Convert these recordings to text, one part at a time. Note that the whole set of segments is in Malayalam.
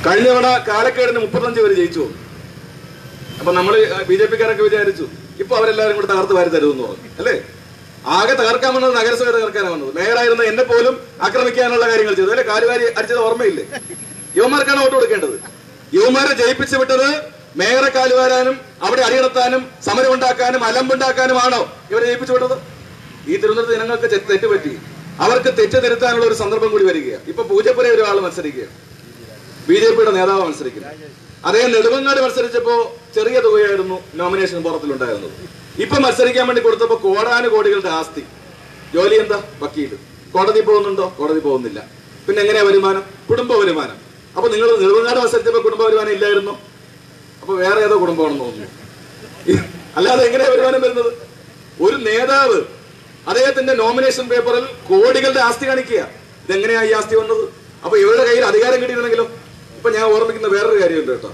കഴിഞ്ഞ തവണ കാലക്കേടിന് മുപ്പത്തഞ്ച് പേര് ജയിച്ചു വന്നു. അപ്പൊ നമ്മൾ ബി ജെ പിക്കാരൊക്കെ വിചാരിച്ചു ഇപ്പൊ അവരെല്ലാവരും കൂടെ തകർത്ത് വാരി തരുമെന്ന് പറഞ്ഞു അല്ലേ ആകെ തകർക്കാൻ വന്നത് നഗരസഭ തകർക്കാനാണ് വന്നത് മേയറായിരുന്ന എന്നെ പോലും ആക്രമിക്കാനുള്ള കാര്യങ്ങൾ ചെയ്തു അല്ലെ കാലുവാരി അടിച്ചത് ഓർമ്മയില്ലേ യുവമാർക്കാണ് വോട്ട് കൊടുക്കേണ്ടത് യുവമാരെ ജയിപ്പിച്ചു വിട്ടത് മേയറെ കാലുവാരാനും അവിടെ അടിയടത്താനും സമരം ഉണ്ടാക്കാനും അലമ്പുണ്ടാക്കാനുമാണോ ഇവരെ ജയിപ്പിച്ചു വിട്ടത് ഈ തിരുവനന്തപുരത്ത് ജനങ്ങൾക്ക് തെ- തെറ്റ് പറ്റി അവർക്ക് തെറ്റ് തിരുത്താനുള്ള ഒരു സന്ദർഭം കൂടി വരിക ഇപ്പൊ പൂജപ്പുര ഒരാൾ മത്സരിക്കുക ബി ജെ പിയുടെ നേതാവ് മത്സരിക്കുന്നത് അദ്ദേഹം നെടുമങ്ങാട് മത്സരിച്ചപ്പോ ചെറിയ തുകയായിരുന്നു നോമിനേഷൻ പുറത്തിലുണ്ടായിരുന്നത് ഇപ്പൊ മത്സരിക്കാൻ വേണ്ടി കൊടുത്തപ്പോ കോടാനുകോടികളുടെ ആസ്തി ജോലി എന്താ വക്കീല് കോടതി പോകുന്നുണ്ടോ കോടതി പോകുന്നില്ല പിന്നെ എങ്ങനെയാ വരുമാനം കുടുംബ വരുമാനം അപ്പൊ നിങ്ങൾ നെടുമങ്ങാട് മത്സരിച്ചപ്പോ കുടുംബ വരുമാനം ഇല്ലായിരുന്നോ അപ്പൊ വേറെ ഏതോ കുടുംബമാണെന്ന് തോന്നുന്നു അല്ലാതെ എങ്ങനെയാ വരുമാനം വരുന്നത് ഒരു നേതാവ് അദ്ദേഹത്തിന്റെ നോമിനേഷൻ പേപ്പറിൽ കോടികളുടെ ആസ്തി കാണിക്കുക ഇതെങ്ങനെയാ ഈ ആസ്തി വന്നത് അപ്പൊ ഇവരുടെ കയ്യിൽ അധികാരം കിട്ടിയിരുന്നെങ്കിലോ ഇപ്പൊ ഞാൻ ഓർമ്മിക്കുന്ന വേറൊരു കാര്യമുണ്ട് കേട്ടോ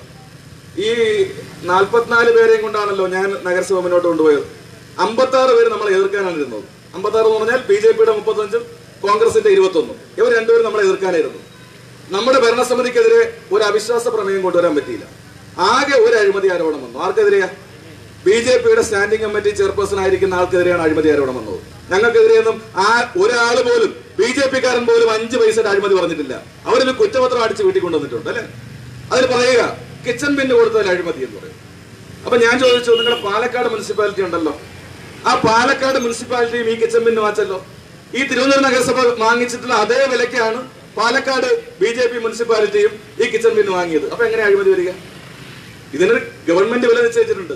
ഈ നാൽപ്പത്തിനാല് പേരെയും കൊണ്ടാണല്ലോ ഞാൻ നഗരസഭ മുന്നോട്ട് കൊണ്ടുപോയത് അമ്പത്തി ആറ് പേര് നമ്മളെ എതിർക്കാനാണ് ഇരുന്നത് അമ്പത്തി ആറ് എന്ന് പറഞ്ഞാൽ ബി ജെ പിയുടെ മുപ്പത്തഞ്ചും കോൺഗ്രസിന്റെ ഇരുപത്തൊന്നും ഇവർ രണ്ടുപേരും നമ്മളെ എതിർക്കാനായിരുന്നു നമ്മുടെ ഭരണസമിതിക്കെതിരെ ഒരു അവിശ്വാസ പ്രമേയം കൊണ്ടുവരാൻ പറ്റിയില്ല ആകെ ഒരു അഴിമതി ആരോപണം വന്നു ആർക്കെതിരെയാ ബി ജെ പിയുടെ സ്റ്റാൻഡിംഗ് കമ്മിറ്റി ചെയർപേഴ്സൺ ആയിരിക്കുന്ന ആൾക്കെതിരെയാണ് അഴിമതി ആരോപണം വന്നത് ഞങ്ങൾക്കെതിരെയൊന്നും ആ ഒരാൾ പോലും ബി ജെ പിക്കാരൻ പോലും അഞ്ച് പൈസയുടെ അഴിമതി പറഞ്ഞിട്ടില്ല അവരൊരു കുറ്റപത്രം അടിച്ച് വീട്ടിൽ കൊണ്ടുവന്നിട്ടുണ്ട് അല്ലെ അതിൽ പറയുക കിച്ചൺ ബില്ല് കൊടുത്തതിൽ അഴിമതി എന്ന് പറയും അപ്പൊ ഞാൻ ചോദിച്ചു നിങ്ങളുടെ പാലക്കാട് മുനിസിപ്പാലിറ്റി ഉണ്ടല്ലോ ആ പാലക്കാട് മുനിസിപ്പാലിറ്റിയും ഈ കിച്ചൺ ബില്ല് വാച്ചല്ലോ ഈ തിരുവനന്തപുരം നഗരസഭ വാങ്ങിച്ചിട്ടുള്ള അതേ വിലക്കാണ് പാലക്കാട് ബി ജെ പി മുനിസിപ്പാലിറ്റിയും ഈ കിച്ചൺ ബില്ല് വാങ്ങിയത് അപ്പൊ എങ്ങനെ അഴിമതി വരിക ഇതിനൊരു ഗവൺമെന്റ് വില നിശ്ചയിച്ചിട്ടുണ്ട്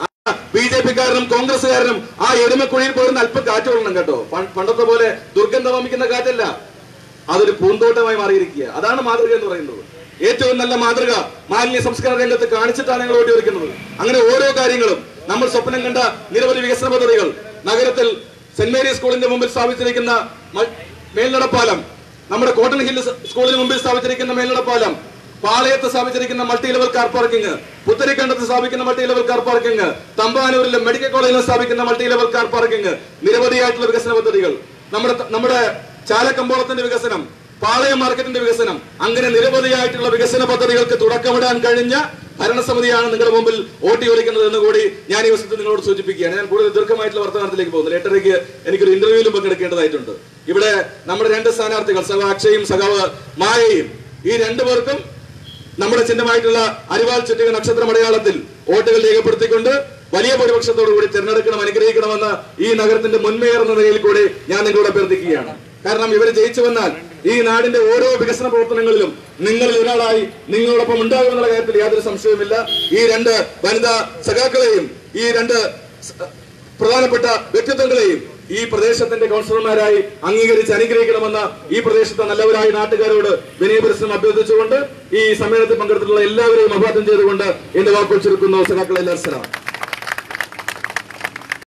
ബി ജെ പിക്കാരനും കോൺഗ്രസ്സുകാരനും ആ എരുമക്കുഴിയിൽ പോയിരുന്ന അല്പം കാറ്റ് കൊള്ളണം കേട്ടോ പ- പണ്ടത്തെ പോലെ ദുർഗന്ധം വമിക്കുന്ന കാറ്റല്ല അതൊരു പൂന്തോട്ടമായി മാറിയിരിക്കുക അതാണ് മാതൃക എന്ന് പറയുന്നത് ഏറ്റവും നല്ല മാതൃക മാലിന്യ സംസ്കരണ രംഗത്ത് കാണിച്ചിട്ടാണ് ഞങ്ങൾ ഓടി വയ്ക്കുന്നത് അങ്ങനെ ഓരോ കാര്യങ്ങളും നമ്മൾ സ്വപ്നം കണ്ട നിരവധി വികസന പദ്ധതികൾ നഗരത്തിൽ സെന്റ് മേരീസ് സ്കൂളിന്റെ മുമ്പിൽ സ്ഥാപിച്ചിരിക്കുന്ന മ- മേൽനടപ്പാലം നമ്മുടെ കോട്ടൺ ഹില്ല് സ്കൂളിന് മുമ്പിൽ സ്ഥാപിച്ചിരിക്കുന്ന മേൽനടപ്പാലം പാളയത്ത് സ്ഥാപിച്ചിരിക്കുന്ന മൾട്ടി ലെവൽ കാർ പാർക്കിംഗ് പുത്തരിക്കണ്ടത്ത് സ്ഥാപിക്കുന്ന മൾട്ടി ലെവൽ കാർ പാർക്കിംഗ് തമ്പാനൂരിലെ മെഡിക്കൽ കോളേജിൽ സ്ഥാപിക്കുന്ന മൾട്ടി ലെവൽ കാർ പാർക്കിംഗ് നിരവധിയായിട്ടുള്ള വികസന പദ്ധതികൾ നമ്മുടെ നമ്മുടെ ചാലക്കമ്പോളത്തിന്റെ വികസനം പാളയം മാർക്കറ്റിന്റെ വികസനം അങ്ങനെ നിരവധിയായിട്ടുള്ള വികസന പദ്ധതികൾക്ക് തുടക്കമിടാൻ കഴിഞ്ഞ ഭരണസമിതിയാണ് നിങ്ങളുടെ മുമ്പിൽ ഓട്ടി ഒലിക്കുന്നത് എന്ന് കൂടി ഞാൻ ഈ വശത്ത് നിങ്ങളോട് സൂചിപ്പിക്കുകയാണ് ഞാൻ കൂടുതൽ ദീർഘമായിട്ടുള്ള വർത്തമാനത്തിലേക്ക് പോകുന്നില്ല എട്ടരയ്ക്ക് എനിക്കൊരു ഇന്റർവ്യൂവിലും പങ്കെടുക്കേണ്ടതായിട്ടുണ്ട് ഇവിടെ നമ്മുടെ രണ്ട് സ്ഥാനാർത്ഥികൾ സഖാവ് അക്ഷയും സഖാവ് മായയും ഈ രണ്ടുപേർക്കും നമ്മുടെ ചിഹ്നമായിട്ടുള്ള അരിവാൾ ചുറ്റിക നക്ഷത്ര മലയാളത്തിൽ വോട്ടുകൾ രേഖപ്പെടുത്തിക്കൊണ്ട് വലിയ ഭൂരിപക്ഷത്തോടു കൂടി തിരഞ്ഞെടുക്കണം അനുഗ്രഹിക്കണമെന്ന് ഈ നഗരത്തിന്റെ മുൻമേയർ എന്ന നിലയിൽ കൂടി ഞാൻ നിങ്ങളോട് അഭ്യർത്ഥിക്കുകയാണ് കാരണം ഇവർ ജയിച്ചു വന്നാൽ ഈ നാടിന്റെ ഓരോ വികസന പ്രവർത്തനങ്ങളിലും നിങ്ങളിൽ ഒരാളായി നിങ്ങളോടൊപ്പം ഉണ്ടാകുമെന്നുള്ള കാര്യത്തിൽ യാതൊരു സംശയവുമില്ല ഈ രണ്ട് വനിതാ സഖാക്കളെയും ഈ രണ്ട് സ- പ്രധാനപ്പെട്ട വ്യക്തിത്വങ്ങളെയും ഈ പ്രദേശത്തിന്റെ കൗൺസിലർമാരായി അംഗീകരിച്ച് അനുഗ്രഹിക്കണമെന്ന ഈ പ്രദേശത്തെ നല്ലവരായ നാട്ടുകാരോട് വിനയപരിശ്രമം അഭ്യർത്ഥിച്ചുകൊണ്ട് ഈ സമ്മേളനത്തിൽ പങ്കെടുത്തിട്ടുള്ള എല്ലാവരെയും അഭിവാദ്യം ചെയ്തുകൊണ്ട് എന്റെ വാക്കുകൾ ചുരുക്കുന്നു സഖാക്കളെ എല്ലാവരും